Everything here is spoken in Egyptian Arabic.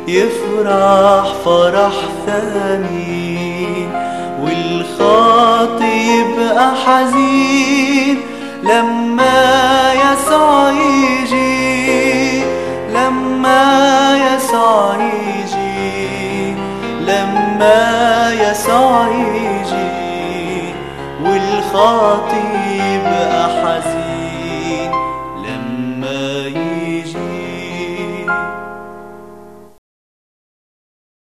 يفرح فرح ثاني والخاطي يبقى حزين لما يسوع يجي لما يسوع يجي لما يسوع يجي والخاطي يبقى حزين